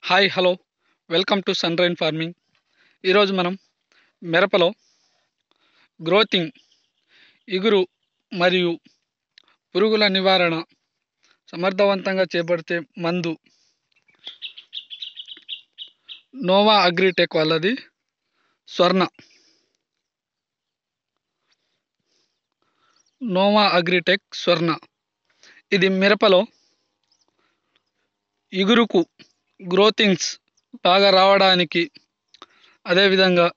hi hello welcome to sun rain farming ఈరోజు మనం మిరపలో గ్రోతింగ్ ఇగురు మరియు పురుగుల నివారణ సమర్థవంతంగా చేపడితే మందు నోవా అగ్రిటెక్ వాళ్ళది స్వర్ణ నోవా అగ్రిటెక్ స్వర్ణ ఇది మిరపలో ఇగురుకు గ్రోతింగ్స్ బాగా రావడానికి అదేవిధంగా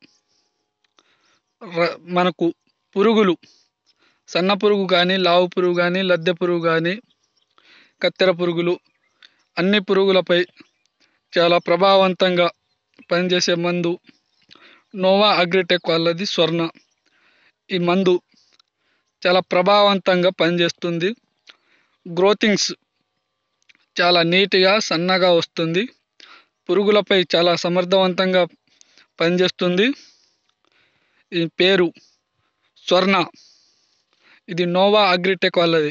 ర- మనకు పురుగులు సన్న పురుగు కానీ లావు పురుగు కానీ లద్దె పురుగు కానీ కత్తెర పురుగులు అన్ని పురుగులపై చాలా ప్రభావవంతంగా పనిచేసే మందు నోవా అగ్రిటెక్ వాళ్ళది స్వర్ణ ఈ మందు చాలా ప్రభావవంతంగా పనిచేస్తుంది గ్రోతింగ్స్ చాలా నీట్గా సన్నగా వస్తుంది పురుగులపై చాలా సమర్థవంతంగా పనిచేస్తుంది ఈ పేరు స్వర్ణ ఇది నోవా అగ్రిటెక్ వాళ్ళది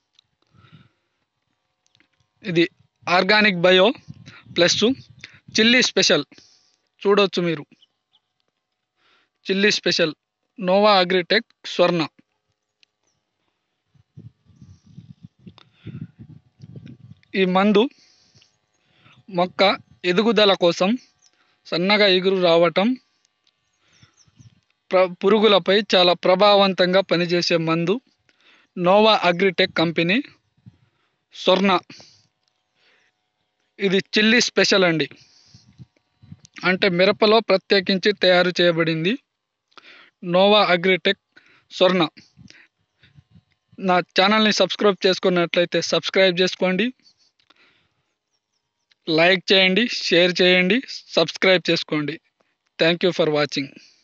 ఇది organic bio plus chilli special చూడొచ్చు మీరు చిల్లీ స్పెషల్ నోవా అగ్రిటెక్ స్వర్ణ ఈ మందు మొక్క ఎదుగుదల కోసం సన్నగా ఎగురు రావటం ప్ర పురుగులపై చాలా ప్రభావవంతంగా పనిచేసే మందు నోవా అగ్రిటెక్ కంపెనీ స్వర్ణ ఇది చిల్లీ స్పెషల్ అండి అంటే మిరపలో ప్రత్యేకించి తయారు చేయబడింది నోవా అగ్రిటెక్ స్వర్ణ నా ఛానల్ని సబ్స్క్రైబ్ చేసుకున్నట్లయితే సబ్స్క్రైబ్ చేసుకోండి లైక్ చేయండి షేర్ చేయండి సబ్స్క్రైబ్ చేసుకోండి థ్యాంక్ యూ ఫర్ వాచింగ్